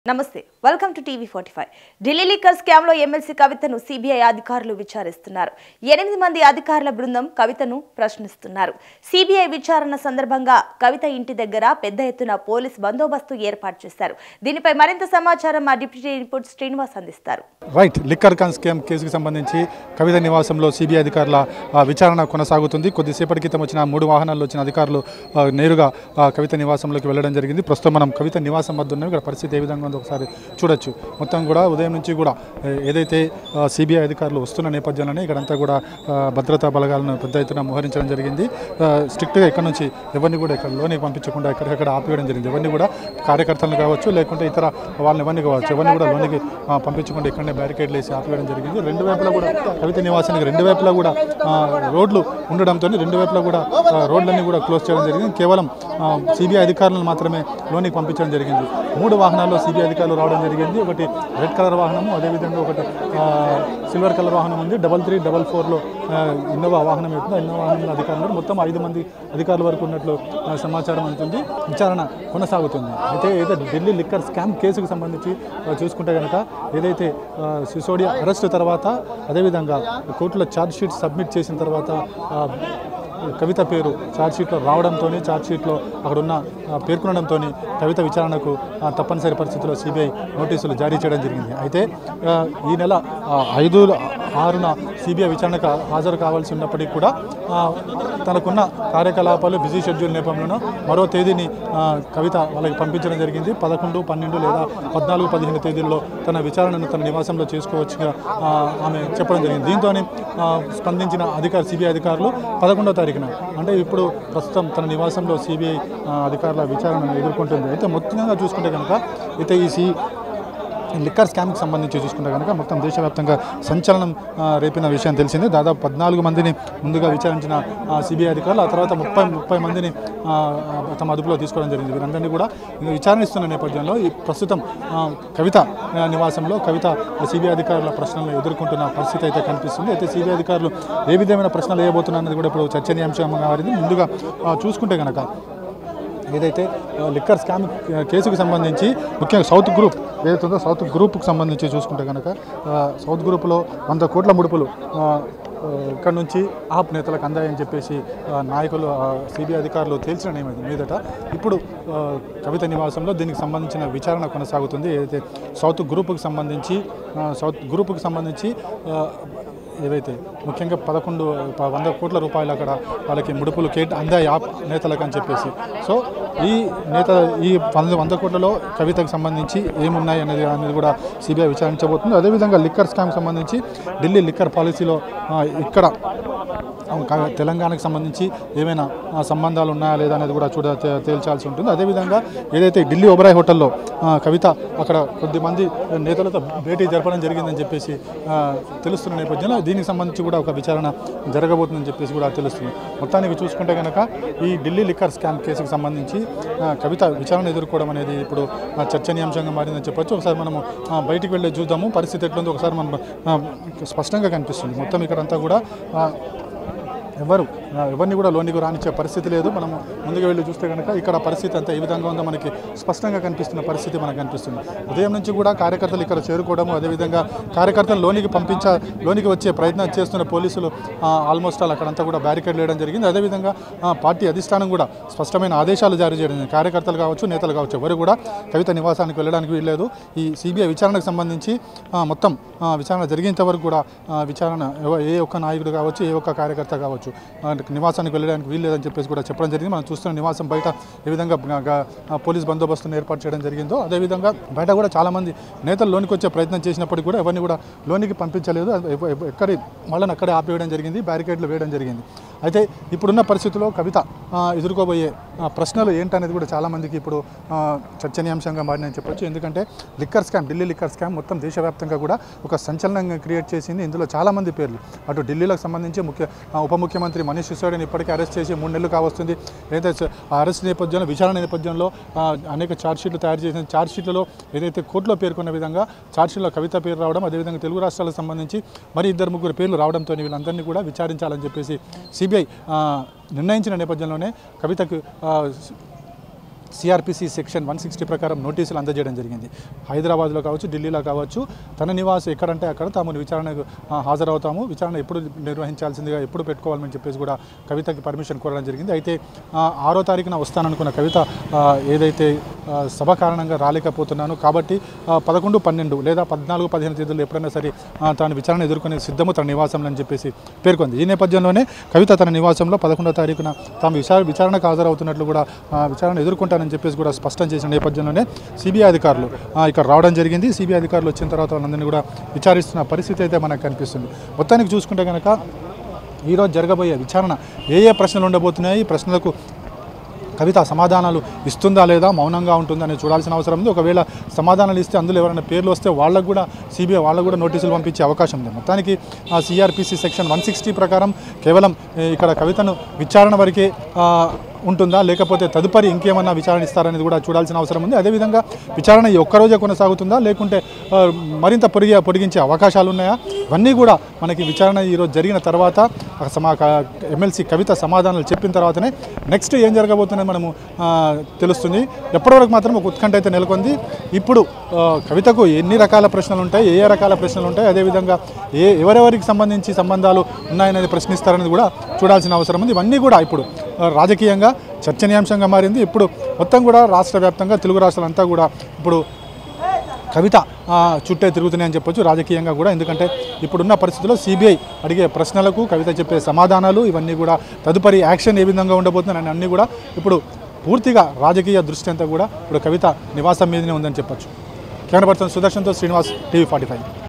నమస్తే welcome to TV forty five Delhi liquor scam లో MLC కవితను సిబిఐ అధికారులు విచారిస్తున్నారు ఎనిమిది మంది అధికారుల బృందం కవితను ప్రశ్నిస్తున్నారు సిబిఐ విచారణ సందర్భంగా కవిత ఇంటి దగ్గర పెద్ద ఎత్తున పోలీస్ బందోబస్తు ఏర్పాటు చేశారు దీనిపై మరింత సమాచారం మా డిప్యూటీ రిపోర్ట్ శ్రీనివాస్ అందిస్తారు రైట్ లిక్కర్ కాన్ స్కామ్ కేసుకు సంబంధించి కవిత నివాసంలో సిబిఐ అధికారుల ఆ, విచారణ కొనసాగుతుంది కొద్దిసేపటి క్రితం వచ్చిన మూడు వాహనాల్లో వచ్చిన అధికారులు ఆ, నేరుగా ఆ, కవిత నివాసంలోకి వెళ్ళడం జరిగింది ప్రస్తుతం మనం కవిత నివాసం వద్ద ఉన్నాం ఇక్కడ పరిస్థితి ఏ విధంగా ఉందో ఒకసారి చూడొచ్చు మొత్తం కూడా ఉదయం నుంచి కూడా ఏ- ఏదైతే సిబిఐ అధికారులు వస్తున్న నేపథ్యంలోనే ఇక్కడంతా కూడా ఆ, భద్రతా బలగాలను పెద్ద ఎత్తున మోహరించడం జరిగింది ఆ, స్ట్రిక్ట్గా ఇక్కడ నుంచి ఎవరిని కూడా ఇక్కడ లోనికి పంపించకుండా ఎక్కడికక్కడ ఆపివేయడం జరిగింది ఎవరిని కూడా కార్యకర్తలను కావచ్చు లేకుంటే ఇతర వాళ్ళని ఎవరిని కావచ్చు ఎవరిని కూడా లోనికి ఆ, పంపించకుండా ఇక్కడనే బ్యారికేడ్లు వేసి ఆపివేయడం జరిగింది రెండు వైపులా కూడా కవిత నివాసానికి రెండు వైపులా కూడా ఆ, రోడ్లు ఉండడంతో రెండు వైపులా కూడా ఆ, రోడ్లన్నీ కూడా క్లోజ్ చేయడం జరిగింది కేవలం సిబిఐ అధికారులను మాత్రమే లోనికి పంపించడం జరిగింది మూడు వాహనాల్లో సిబిఐ అధికారులు రావడం జరిగింది ఒకటి రెడ్ కలర్ వాహనము అదేవిధంగా ఒకటి ఆ, సిల్వర్ కలర్ వాహనం ఉంది డబల్ త్రీ డబల్ ఫోర్లో ఇన్నోవా వాహనం అవుతుంది ఇన్నోవా వాహనంలో అధికారులు ఉన్నారు. మొత్తం ఐదు మంది అధికారుల వరకు ఉన్నట్లు ఆ, సమాచారం అందుతుంది విచారణ కొనసాగుతుంది అయితే ఏదో ఢిల్లీ లిక్కర్ స్కామ్ కేసుకు సంబంధించి ఆ, చూసుకుంటే కనుక ఏదైతే ఆ, సిసోడియా అరెస్ట్ తర్వాత అదేవిధంగా కోర్టులో ఛార్జ్ షీట్ సబ్మిట్ చేసిన తర్వాత ఆ, కవిత పేరు ఛార్జ్షీట్లో రావడంతో ఛార్జ్షీట్లో అక్కడున్న ఆ, పేర్కొనడంతో కవిత విచారణకు ఆ, తప్పనిసరి పరిస్థితుల్లో సిబిఐ నోటీసులు జారీ చేయడం జరిగింది అయితే ఆ, ఈ నెల ఆ, ఐదు ఆరున సిబిఐ విచారణకు హాజరు కావాల్సి ఉన్నప్పటికీ కూడా ఆ, తనకున్న కార్యకలాపాలు బిజీ షెడ్యూల్ నేపథ్యంలో మరో తేదీని ఆ, కవిత వాళ్ళకి పంపించడం జరిగింది పదకొండు పన్నెండు లేదా పద్నాలుగు పదిహేను తేదీల్లో తన విచారణను తన నివాసంలో చేసుకోవచ్చుగా ఆ, ఆమె చెప్పడం జరిగింది దీంతో స్పందించిన అధికారి సిబిఐ అధికారులు పదకొండో తారీఖున అంటే ఇప్పుడు ప్రస్తుతం తన నివాసంలో సిబిఐ అధికారుల విచారణను ఎదుర్కొంటుంది అయితే మొత్తంగా చూసుకుంటే కనుక అయితే ఈ సి లిక్కర్ స్కామ్కి సంబంధించి చూసుకుంటే కనుక మొత్తం దేశవ్యాప్తంగా సంచలనం ఆ, రేపిన విషయం తెలిసిందే దాదాపు పద్నాలుగు మందిని ముందుగా విచారించిన సిబిఐ అధికారులు ఆ తర్వాత ముప్పై ముప్పై మందిని ఆ, ఆ, తమ అదుపులో తీసుకోవడం జరిగింది వీరందరినీ కూడా విచారణిస్తున్న నేపథ్యంలో ఈ ప్రస్తుతం ఆ, కవిత ఆ, నివాసంలో కవిత సిబిఐ అధికారుల ప్రశ్నలను ఎదుర్కొంటున్న పరిస్థితి అయితే కనిపిస్తుంది అయితే సిబిఐ అధికారులు ఏ విధమైన ప్రశ్నలు వేయబోతున్నారు అనేది కూడా ఇప్పుడు చర్చనీయాంశంగా మారింది ముందుగా ఆ, చూసుకుంటే కనుక ఏదైతే ఆ, లిక్కర్ స్కామ్ కేసుకు సంబంధించి ముఖ్యంగా సౌత్ గ్రూప్ ఏదైతే ఉందో సౌత్ గ్రూప్కి సంబంధించి చూసుకుంటే కనుక ఆ, సౌత్ గ్రూప్లో వంద కోట్ల ముడుపులు ఆ, ఆ, ఇక్కడ నుంచి ఆప్ నేతలకు అందాయని చెప్పేసి ఆ, నాయకులు సిబిఐ అధికారులు తేల్చిన నేమ మీదట ఇప్పుడు ఆ, కవిత నివాసంలో దీనికి సంబంధించిన విచారణ కొనసాగుతుంది ఏదైతే సౌత్ గ్రూపుకి సంబంధించి ఆ, సౌత్ గ్రూపుకి సంబంధించి ఆ, ఏవైతే ముఖ్యంగా పదకొండు ప- వంద కోట్ల రూపాయలు అక్కడ వాళ్ళకి ముడుపులు కేట్ అందాయి ఆ నేతలకు అని చెప్పేసి సో ఈ నేత ఈ వంద వంద కోట్లలో కవితకు సంబంధించి ఏమున్నాయి అనేది అనేది కూడా సిబిఐ విచారించబోతుంది అదేవిధంగా లిక్కర్ స్కామ్ సంబంధించి ఢిల్లీ లిక్కర్ పాలసీలో ఆ, ఇక్కడ క- తెలంగాణకు సంబంధించి ఏమైనా ఆ, సంబంధాలు ఉన్నాయా లేదా అనేది కూడా చూడ తే- తేల్చాల్సి ఉంటుంది అదేవిధంగా ఏదైతే ఢిల్లీ ఒబరాయ్ హోటల్లో ఆ, కవిత అక్కడ కొద్దిమంది నేతలతో భేటీ జరపడం జరిగిందని చెప్పేసి ఆ, తెలుస్తున్న నేపథ్యంలో దీనికి సంబంధించి కూడా ఒక విచారణ జరగబోతుందని చెప్పేసి కూడా తెలుస్తుంది మొత్తానికి చూసుకుంటే కనుక ఈ ఢిల్లీ లిక్కర్ స్కామ్ కేసుకు సంబంధించి ఆ, కవిత విచారణ ఎదుర్కోవడం అనేది ఇప్పుడు ఆ, చర్చనీయాంశంగా మారిందని చెప్పొచ్చు ఒకసారి మనము ఆ, బయటికి వెళ్ళి చూద్దాము పరిస్థితి ఎట్లుందో ఒకసారి మనం ఆ, స్పష్టంగా కనిపిస్తుంది మొత్తం ఇక్కడంతా కూడా ఆ, ఎవరు ఆ, ఎవరిని కూడా లోనికి రానిచ్చే పరిస్థితి లేదు మనం ముందుకు వెళ్ళి చూస్తే కనుక ఇక్కడ పరిస్థితి అంతా ఏ విధంగా ఉందో మనకి స్పష్టంగా కనిపిస్తున్న పరిస్థితి మనకు కనిపిస్తుంది ఉదయం నుంచి కూడా కార్యకర్తలు ఇక్కడ చేరుకోవడము అదేవిధంగా కార్యకర్తలు లోనికి పంపించ లోనికి వచ్చే ప్రయత్నం చేస్తున్న పోలీసులు ఆ, ఆల్మోస్ట్ ఆల్ అక్కడంతా కూడా బ్యారికేడ్ వేయడం జరిగింది అదేవిధంగా ఆ, పార్టీ అధిష్టానం కూడా స్పష్టమైన ఆదేశాలు జారీ చేయడం జరిగింది. కార్యకర్తలు కావచ్చు నేతలు కావచ్చు ఎవరు కూడా కవిత నివాసానికి వెళ్ళడానికి వీల్లేదు ఈ సిబిఐ విచారణకు సంబంధించి ఆ, మొత్తం ఆ, విచారణ జరిగేంత వరకు కూడా ఆ, విచారణ ఎవ- ఏ ఒక్క నాయకుడు కావచ్చు ఏ ఒక్క కార్యకర్త కావచ్చు ఆ, నివాసానికి వెళ్ళడానికి వీల్లేదని చెప్పేసి కూడా చెప్పడం జరిగింది మనం చూస్తున్న నివాసం బయట ఏ విధంగా గ- గ- ఆ, పోలీస్ బందోబస్తును ఏర్పాటు చేయడం జరిగిందో అదేవిధంగా బయట కూడా చాలామంది నేతలు లోనికి వచ్చే ప్రయత్నం చేసినప్పటికీ కూడా ఎవరిని కూడా లోనికి పంపించలేదు అది ఎవ- ఎవ- ఎక్కడి వాళ్ళని అక్కడే ఆపేయడం జరిగింది బ్యారికేడ్లు వేయడం జరిగింది అయితే ఇప్పుడున్న పరిస్థితుల్లో కవిత ఆ, ఎదుర్కోబోయే ఆ, ప్రశ్నలు ఏంటనేది కూడా చాలామందికి ఇప్పుడు ఆ, చర్చనీయాంశంగా మారిందని చెప్పొచ్చు ఎందుకంటే liquor scam Delhi liquor scam మొత్తం దేశవ్యాప్తంగా కూడా ఒక సంచలనంగా క్రియేట్ చేసింది ఇందులో చాలామంది పేర్లు అటు ఢిల్లీలకు సంబంధించి ముఖ్య ఆ, ఉప ముఖ్యమంత్రి మనీష్ సిసోడిని ఇప్పటికే అరెస్ట్ చేసి మూడు నెలలు కావస్తుంది ఏదైతే ఆ అరెస్ట్ నేపథ్యంలో విచారణ నేపథ్యంలో ఆ, అనేక ఛార్జ్షీట్లు తయారు చేసిన ఛార్జ్షీట్లలో ఏదైతే కోర్టులో పేర్కొన్న విధంగా ఛార్జ్షీట్లో కవిత పేరు రావడం అదేవిధంగా తెలుగు రాష్ట్రాలకు సంబంధించి మరి ఇద్దరు ముగ్గురు పేర్లు రావడంతో వీళ్ళందరినీ కూడా విచారించాలని చెప్పేసి సిబిఐ నిర్ణయించిన నేపథ్యంలోనే కవితకు ఆ, సిఆర్పిసి సెక్షన్ వన్ సిక్స్టీ ప్రకారం నోటీసులు అందజేయడం జరిగింది హైదరాబాద్లో కావచ్చు ఢిల్లీలో కావచ్చు తన నివాసం ఎక్కడంటే అక్కడ తాము విచారణకు ఆ, హాజరవుతాము విచారణ ఎప్పుడు నిర్వహించాల్సిందిగా ఎప్పుడు పెట్టుకోవాలని చెప్పేసి కూడా కవితకి పర్మిషన్ కోరడం జరిగింది అయితే ఆ, ఆరో తారీఖున వస్తాననుకున్న కవిత ఆ, ఏదైతే ఆ, సభ కారణంగా రాలేకపోతున్నాను కాబట్టి ఆ, పదకొండు పన్నెండు లేదా పద్నాలుగు పదిహేను తేదీల్లో ఎప్పుడైనా సరే ఆ, తాను విచారణ ఎదుర్కొనే సిద్ధము తన నివాసంలో అని చెప్పేసి పేర్కొంది ఈ నేపథ్యంలోనే కవిత తన నివాసంలో పదకొండో తారీఖున తాము విచార విచారణకు హాజరవుతున్నట్లు కూడా ఆ, విచారణ ఎదుర్కొంటానని చెప్పేసి కూడా స్పష్టం చేసిన నేపథ్యంలోనే సిబిఐ అధికారులు ఆ, ఇక్కడ రావడం జరిగింది సిబిఐ అధికారులు వచ్చిన తర్వాత వాళ్ళందరినీ కూడా విచారిస్తున్న పరిస్థితి అయితే మనకు కనిపిస్తుంది మొత్తానికి చూసుకుంటే కనుక ఈరోజు జరగబోయే విచారణ ఏ ఏ ప్రశ్నలు ఉండబోతున్నాయి ఈ ప్రశ్నలకు కవిత సమాధానాలు ఇస్తుందా లేదా మౌనంగా ఉంటుందా అనేది చూడాల్సిన అవసరం ఉంది ఒకవేళ సమాధానాలు ఇస్తే అందులో ఎవరైనా పేర్లు వస్తే వాళ్ళకు కూడా సిబిఐ వాళ్ళకు కూడా నోటీసులు పంపించే అవకాశం ఉంది మొత్తానికి ఆ సిఆర్పిసి సెక్షన్ వన్ సిక్స్టీ ప్రకారం కేవలం ఏ, ఇక్కడ కవితను విచారణ వరకే ఆ, ఉంటుందా లేకపోతే తదుపరి ఇంకేమన్నా విచారణ ఇస్తారనేది కూడా చూడాల్సిన అవసరం ఉంది అదేవిధంగా విచారణ ఈ ఒక్కరోజే కొనసాగుతుందా లేకుంటే ఆ, మరింత పొడిగి పొడిగించే అవకాశాలు ఉన్నాయా ఇవన్నీ కూడా మనకి విచారణ ఈరోజు జరిగిన తర్వాత ఆ సమా క- ఎమ్మెల్సీ కవిత సమాధానాలు చెప్పిన తర్వాతనే నెక్స్ట్ ఏం జరగబోతుందని మనము ఆ, తెలుస్తుంది ఎప్పటివరకు మాత్రం ఒక ఉత్కంఠ అయితే నెలకొంది ఇప్పుడు ఆ, కవితకు ఎన్ని రకాల ప్రశ్నలు ఉంటాయి ఏ ఏ రకాల ప్రశ్నలు ఉంటాయి అదేవిధంగా ఏ ఎవరెవరికి సంబంధించి సంబంధాలు ఉన్నాయనేది ప్రశ్నిస్తారనేది కూడా చూడాల్సిన అవసరం ఉంది ఇవన్నీ కూడా ఇప్పుడు ఆ, రాజకీయంగా చర్చనీయాంశంగా మారింది ఇప్పుడు మొత్తం కూడా రాష్ట్ర వ్యాప్తంగా తెలుగు రాష్ట్రాలంతా కూడా ఇప్పుడు కవిత ఆ, చుట్టే తిరుగుతున్నాయని చెప్పొచ్చు రాజకీయంగా కూడా ఎందుకంటే ఇప్పుడున్న పరిస్థితుల్లో సిబిఐ అడిగే ప్రశ్నలకు కవిత చెప్పే సమాధానాలు ఇవన్నీ కూడా తదుపరి యాక్షన్ ఏ విధంగా ఉండబోతుందని అన్నీ కూడా ఇప్పుడు పూర్తిగా రాజకీయ దృష్టి అంతా కూడా ఇప్పుడు కవిత నివాసం మీదనే ఉందని చెప్పొచ్చు కెమెరా పర్సన్ సుదర్శన్తో శ్రీనివాస్ టీవీ ఫార్టీ ఫైవ్